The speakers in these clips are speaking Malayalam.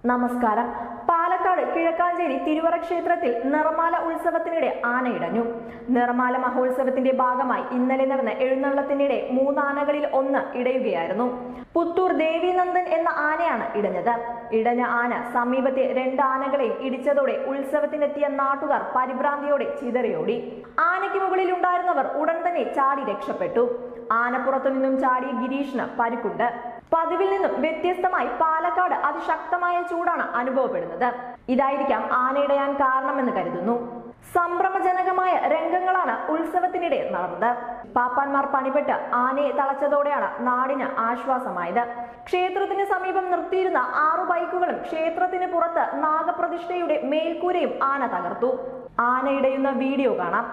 നമസ്കാരം പാലക്കാട് കിഴക്കാഞ്ചേരി തിരുവറ ക്ഷേത്രത്തിൽ നിറമാല ഉത്സവത്തിനിടെ ആനയിടഞ്ഞു നിറമാല മഹോത്സവത്തിന്റെ ഭാഗമായി ഇന്നലെ നടന്ന എഴുന്നള്ളത്തിനിടെ മൂന്നാനകളിൽ ഒന്ന് ഇടയുകയായിരുന്നു പുത്തൂർ ദേവീനന്ദൻ എന്ന ആനയാണ് ഇടഞ്ഞത് ഇടഞ്ഞ ആന സമീപത്തെ രണ്ട് ആനകളെയും ഇടിച്ചതോടെ ഉത്സവത്തിനെത്തിയ നാട്ടുകാർ പരിഭ്രാന്തിയോടെ ചിതറിയോടി ആനയ്ക്ക് മുകളിൽ ഉണ്ടായിരുന്നവർ ഉടൻ തന്നെ ചാടി രക്ഷപ്പെട്ടു ആനപ്പുറത്തു നിന്നും ചാടിയ ഗിരീഷിന് പരിക്കുണ്ട് പതിവിൽ നിന്നും വ്യത്യസ്തമായി പാലക്കാട് അതിശക്തമായ ചൂടാണ് അനുഭവപ്പെടുന്നത് ഇതായിരിക്കാം ആനയിടയാൻ കാരണമെന്ന് കരുതുന്നു സംഭ്രമജനകമായ രംഗങ്ങളാണ് ഉത്സവത്തിനിടെ നടന്നത് പാപ്പാന്മാർ പണിപ്പെട്ട് ആനയെ തളച്ചതോടെയാണ് നാടിന് ആശ്വാസമായത് ക്ഷേത്രത്തിന് സമീപം നിർത്തിയിരുന്ന ആറു ബൈക്കുകളും ക്ഷേത്രത്തിന് പുറത്ത് നാഗപ്രതിഷ്ഠയുടെ മേൽക്കൂരയും ആന തകർത്തു ആനയിടയുന്ന വീഡിയോ കാണാം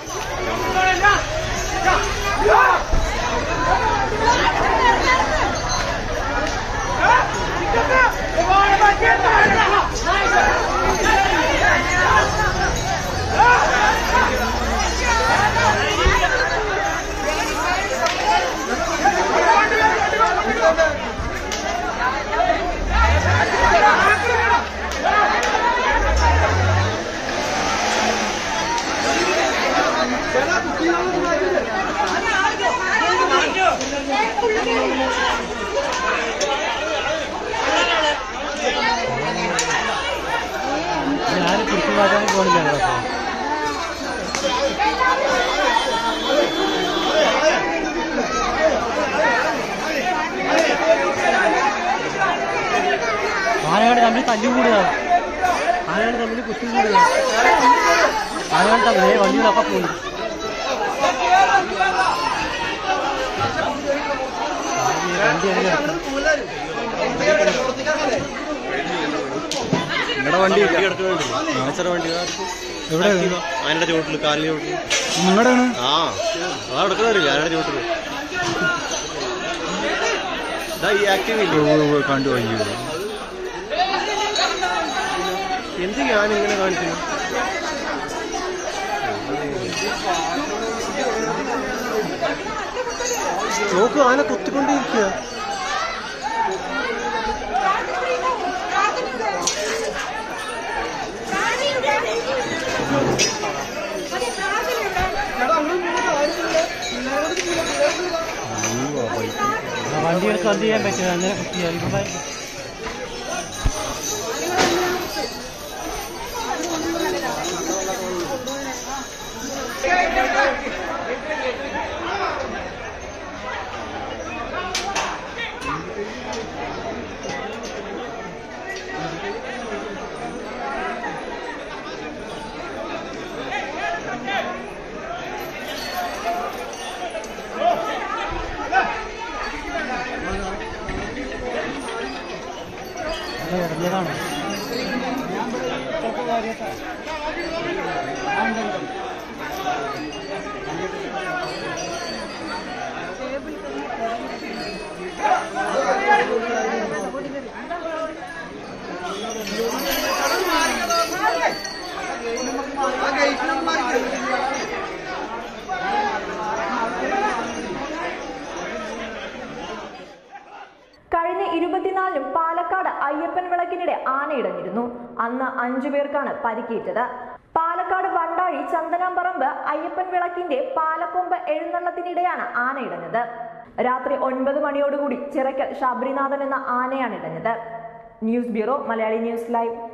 ഞാൻ കുറിച്ച് മാറ്റാൻ പോണില്ല കേട്ടോ ആനകൾ തമ്മിൽ തല്ലുകൂടുക ആനകൾ തമ്മിൽ കുത്തിക്കൂടുക ആനകൾ തമ്മിൽ വണ്ടികളൊക്കെ പോയി വണ്ടി ഇറങ്ങി നിങ്ങളുടെ വണ്ടി കിടക്കുന്നുണ്ട് ആച്ചറ വണ്ടി എവിടെ അതിന്റെ ചോട്ടില് കാലിന്റെ ചോട്ടില് നിങ്ങളുടെയാണ് ആ അതാ കിടക്കുന്നില്ല ഞാനയുടെ ചോട്ടില് ഇതാ ഈ ആക്റ്റീവ് ഇല്ലേ കണ്ടു കഴിഞ്ഞു എന്ത് ഞാൻ ഇങ്ങനെ കാണിക്കുന്നു നോക്ക് ആന കുത്തിക്കൊണ്ടിരിക്കുക വണ്ടികൾക്ക് എന്ത് ചെയ്യാൻ പറ്റില്ല അങ്ങനെ കുത്തിയാൽ ഇപ്പം ഇറങ്ങിയതാണ് കഴിഞ്ഞ ഇരുപത്തിനാലിനും പാലക്കാട് അയ്യപ്പൻ വിളക്കിനിടെ ആനയിടഞ്ഞിരുന്നു അന്ന് അഞ്ചു പേർക്കാണ് പരിക്കേറ്റത് പാലക്കാട് വണ്ടാഴി ചന്ദനാമ്പറമ്പ് അയ്യപ്പൻ വിളക്കിന്റെ പാലക്കൊമ്പ് എഴുന്നള്ളത്തിനിടെയാണ് ആനയിടഞ്ഞത് രാത്രി ഒൻപത് മണിയോടുകൂടി ചിറക്കൽ ശബരിനാഥൻ എന്ന ആനയാണ് ഇടഞ്ഞത് news bureau Malayali news live